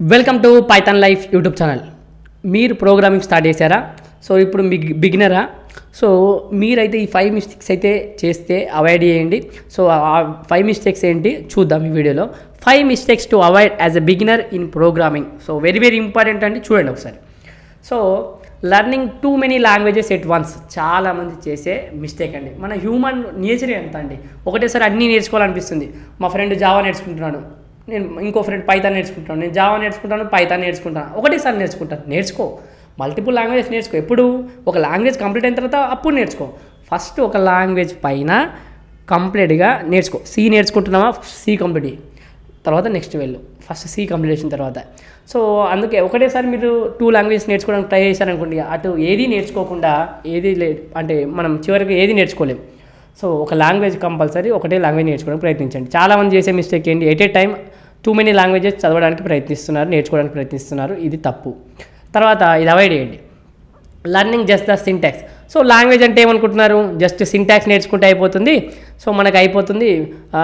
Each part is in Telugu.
welcome to Python life YouTube channel మీరు ప్రోగ్రామింగ్ స్టార్ట్ చేశారా సో ఇప్పుడు మీ బిగినరా సో మీరైతే ఈ ఫైవ్ మిస్టేక్స్ అయితే చేస్తే అవాయిడ్ చేయండి సో ఆ ఫైవ్ మిస్టేక్స్ ఏంటి చూద్దాం ఈ వీడియోలో five mistakes to avoid as a beginner in programming so very very important అండి చూడండి ఒకసారి so learning too many languages at once చాలామంది చేసే మిస్టేక్ అండి మన హ్యూమన్ నేచర్ ఎంత అండి ఒకటేసారి అన్నీ నేర్చుకోవాలనిపిస్తుంది మా ఫ్రెండ్ జావా నేర్చుకుంటున్నాడు నేను ఇంకో ఫ్రెండ్ పైథాన్ నేర్చుకుంటాను నేను జావా నేర్చుకుంటాను పైథాన్ నేర్చుకుంటాను ఒకటేసారి నేర్చుకుంటాను నేర్చుకో మల్టిపుల్ లాంగ్వేజెస్ నేర్చుకో ఎప్పుడు ఒక లాంగ్వేజ్ కంప్లీట్ అయిన తర్వాత అప్పుడు నేర్చుకో ఫస్ట్ ఒక లాంగ్వేజ్ పైన కంప్లీట్గా నేర్చుకో సి నేర్చుకుంటున్నావా సి కంప్లీట్ చేయి తర్వాత నెక్స్ట్ వెళ్ళు ఫస్ట్ సి కంప్లీట్ చేసిన తర్వాత సో అందుకే ఒకటేసారి మీరు టూ లాంగ్వేజెస్ నేర్చుకోవడానికి ట్రై చేశారనుకోండి అటు ఏది నేర్చుకోకుండా ఏది లే అంటే మనం చివరికి ఏది నేర్చుకోలేం సో ఒక లాంగ్వేజ్ కంపల్సరీ ఒకటే లాంగ్వేజ్ నేర్చుకోవడానికి ప్రయత్నించండి చాలామంది చేసే మిస్టేక్ ఏంటి at a time too many languages చదవడానికి ప్రయత్నిస్తున్నారు నేర్చుకోవడానికి ప్రయత్నిస్తున్నారు ఇది తప్పు తర్వాత ఇది అవాయిడ్ చేయండి learning just the syntax so language అంటే ఏమనుకుంటున్నారు జస్ట్ సింటాక్స్ నేర్చుకుంటే అయిపోతుంది సో మనకు అయిపోతుంది ఆ,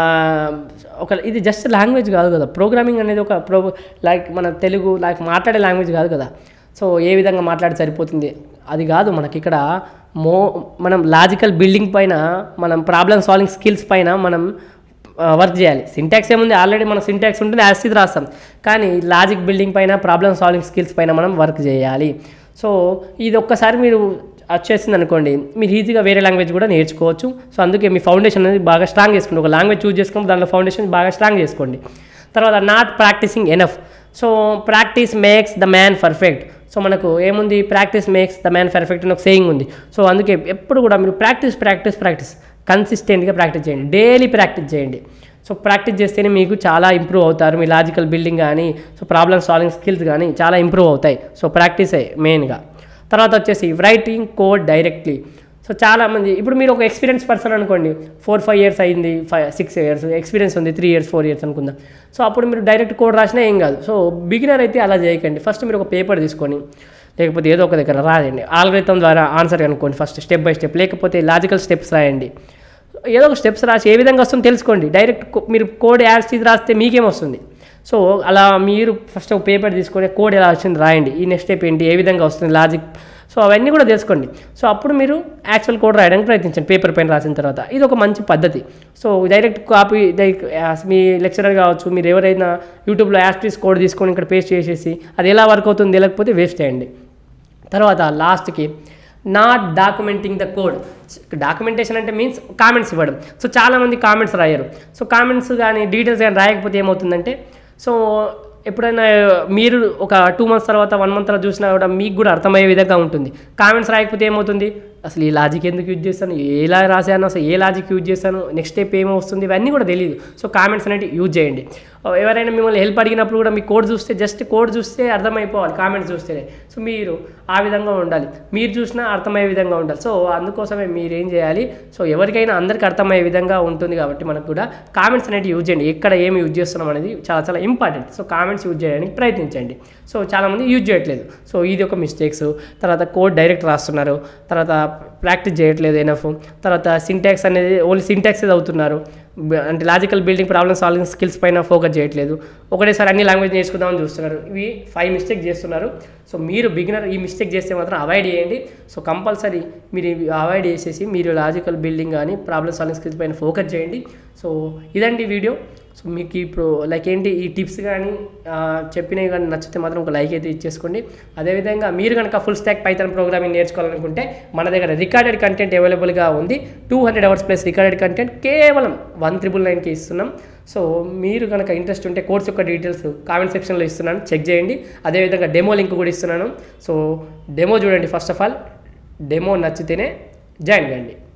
ఒక ఇది జస్ట్ లాంగ్వేజ్ కాదు కదా ప్రోగ్రామింగ్ అనేది ఒక ప్రో లైక్ మన తెలుగు లైక్ మాట్లాడే లాంగ్వేజ్ కాదు కదా సో ఏ విధంగా మాట్లాడి సరిపోతుంది అది కాదు మనకి ఇక్కడ మో మనం లాజికల్ బిల్డింగ్ పైన మనం ప్రాబ్లమ్ సాల్వింగ్ స్కిల్స్ పైన మనం వర్క్ చేయాలి సింటాక్స్ ఏముంది ఆల్రెడీ మన సింటాక్స్ ఉంటుంది యాజ్ ఇది రాస్తాం కానీ లాజిక్ బిల్డింగ్ పైన ప్రాబ్లమ్ సాల్వింగ్ స్కిల్స్ పైన మనం వర్క్ చేయాలి సో ఇది ఒక్కసారి మీరు వచ్చేసింది అనుకోండి మీరు ఈజీగా వేరే లాంగ్వేజ్ కూడా నేర్చుకోవచ్చు సో అందుకే మీ ఫౌండేషన్ అనేది బాగా స్ట్రాంగ్ చేసుకోండి ఒక లాంగ్వేజ్ చూస్ చేసుకుని దాంట్లో ఫౌండేషన్ బాగా స్ట్రాంగ్ చేసుకోండి తర్వాత not practising enough so practice makes the man perfect so మనకు ఏముంది practice makes the man perfect అని ఒక సేయింగ్ ఉంది సో అందుకే ఎప్పుడు కూడా మీరు ప్రాక్టీస్ ప్రాక్టీస్ ప్రాక్టీస్ కన్సిస్టెంట్గా ప్రాక్టీస్ చేయండి డైలీ ప్రాక్టీస్ చేయండి సో ప్రాక్టీస్ చేస్తేనే మీకు చాలా ఇంప్రూవ్ అవుతారు మీ లాజికల్ బిల్డింగ్ కానీ సో ప్రాబ్లమ్ సాల్వింగ్ స్కిల్స్ కానీ చాలా ఇంప్రూవ్ అవుతాయి సో ప్రాక్టీసే మెయిన్గా తర్వాత వచ్చేసి రైటింగ్ కోడ్ డైరెక్ట్లీ సో చాలామంది ఇప్పుడు మీరు ఒక ఎక్స్పీరియన్స్ పర్సన్ అనుకోండి ఫోర్ ఫైవ్ ఇయర్స్ అయింది ఫైవ్ సిక్స్ ఇయర్స్ ఎక్స్పీరియన్స్ ఉంది త్రీ ఇయర్స్ ఫోర్ ఇయర్స్ అనుకుందాం సో అప్పుడు మీరు డైరెక్ట్ కోడ్ రాసినా ఏం కాదు సో బిగినర్ అయితే అలా చేయకండి ఫస్ట్ మీరు ఒక పేపర్ తీసుకొని లేకపోతే ఏదో ఒక దగ్గర రాయండి ఆల్గరితం ద్వారా ఆన్సర్ కనుక్కోండి ఫస్ట్ స్టెప్ బై స్టెప్ లేకపోతే లాజికల్ స్టెప్స్ రాయండి ఏదో ఒక స్టెప్స్ రాసి ఏ విధంగా వస్తుందో తెలుసుకోండి డైరెక్ట్ కో- మీరు కోడ్ యాడ్స్ ఇది రాస్తే మీకేం వస్తుంది సో అలా మీరు ఫస్ట్ ఒక పేపర్ తీసుకొని కోడ్ ఎలా వచ్చింది రాయండి ఈ నెక్స్ట్ స్టెప్ ఏంటి ఏ విధంగా వస్తుంది లాజిక్ సో అవన్నీ కూడా తెలుసుకోండి సో అప్పుడు మీరు యాక్చువల్ కోడ్ రాయడానికి ప్రయత్నించండి పేపర్ పైన రాసిన తర్వాత ఇది ఒక మంచి పద్ధతి సో డైరెక్ట్ కాపీ లైక్ మీ లెక్చరర్ కావచ్చు మీరు ఎవరైనా యూట్యూబ్లో యాస్ట్రీస్ కోడ్ తీసుకొని ఇక్కడ పేస్ట్ చేసేసి అది ఎలా వర్క్ అవుతుంది తెలియకపోతే వేస్ట్ చేయండి తర్వాత లాస్ట్కి not documenting the code documentation అంటే మీన్స్ కామెంట్స్ ఇవ్వడం సో చాలామంది కామెంట్స్ రాయరు సో కామెంట్స్ కానీ డీటెయిల్స్ కానీ రాయకపోతే ఏమవుతుందంటే సో ఎప్పుడైనా మీరు ఒక టూ మంత్స్ తర్వాత వన్ మంత్ తర్వాత చూసినా కూడా మీకు కూడా అర్థమయ్యే విధంగా ఉంటుంది కామెంట్స్ రాయకపోతే ఏమవుతుంది అసలు ఈ లాజిక్ ఎందుకు యూజ్ చేస్తాను ఎలా రాశాను అసలు ఏ లాజిక్ యూజ్ చేస్తాను నెక్స్ట్ స్టెప్ ఏమో వస్తుంది ఇవన్నీ కూడా తెలియదు సో కామెంట్స్ అనేవి యూజ్ చేయండి ఎవరైనా మిమ్మల్ని హెల్ప్ అడిగినప్పుడు కూడా మీ కోడ్ చూస్తే జస్ట్ కోడ్ చూస్తే అర్థమైపోవాలి కామెంట్స్ చూస్తేనే సో మీరు ఆ విధంగా ఉండాలి మీరు చూసినా అర్థమయ్యే విధంగా ఉండాలి సో అందుకోసమే మీరు ఏం చేయాలి సో ఎవరికైనా అందరికీ అర్థమయ్యే విధంగా ఉంటుంది కాబట్టి మనకు కూడా కామెంట్స్ అనేవి యూజ్ చేయండి ఎక్కడ ఏమి యూజ్ చేస్తున్నాం అనేది చాలా చాలా ఇంపార్టెంట్ సో కామెంట్స్ యూజ్ చేయడానికి ప్రయత్నించండి సో చాలామంది యూజ్ చేయట్లేదు సో ఇది ఒక మిస్టేక్స్ తర్వాత కోడ్ డైరెక్ట్ రాస్తున్నారు తర్వాత ప్రాక్టీస్ చేయట్లేదు ఎనఫ్ తర్వాత సింటాక్స్ అనేది ఓన్లీ సింటాక్స్ అవుతున్నారు బ- అంటే logical building problem solving skills పైన ఫోకస్ చేయట్లేదు ఒకటేసారి అన్ని లాంగ్వేజ్ నేర్చుకుందామని చూస్తున్నారు ఇవి ఫైవ్ మిస్టేక్ చేస్తున్నారు సో మీరు బిగినర్ ఈ మిస్టేక్ చేస్తే మాత్రం అవాయిడ్ చేయండి సో కంపల్సరీ మీరు ఇవి అవాయిడ్ చేసేసి మీరు లాజికల్ బిల్డింగ్ కానీ ప్రాబ్లమ్ సాల్వింగ్ స్కిల్స్ పైన ఫోకస్ చేయండి సో ఇదండి వీడియో సో మీకు ఇప్పుడు లైక్ ఏంటి ఈ టిప్స్ కానీ ఆ, చెప్పినవి కానీ నచ్చితే మాత్రం ఒక లైక్ అయితే ఇచ్చేసుకోండి అదేవిధంగా మీరు కనుక ఫుల్ స్టాక్ పైథాన్ ప్రోగ్రామింగ్ నేర్చుకోవాలనుకుంటే మన దగ్గర రికార్డెడ్ కంటెంట్ అవైలబుల్గా ఉంది two hundred hours plus recorded content కేవలం వన్ త్రిబుల్ నైన్కి ఇస్తున్నాం సో మీరు కనుక ఇంట్రెస్ట్ ఉంటే కోర్స్ యొక్క డీటెయిల్స్ కామెంట్ సెక్షన్లో ఇస్తున్నాను చెక్ చేయండి అదేవిధంగా డెమో లింక్ కూడా ఇస్తున్నాను సో డెమో చూడండి ఫస్ట్ ఆఫ్ ఆల్ డెమో నచ్చితేనే జాయిన్ కండి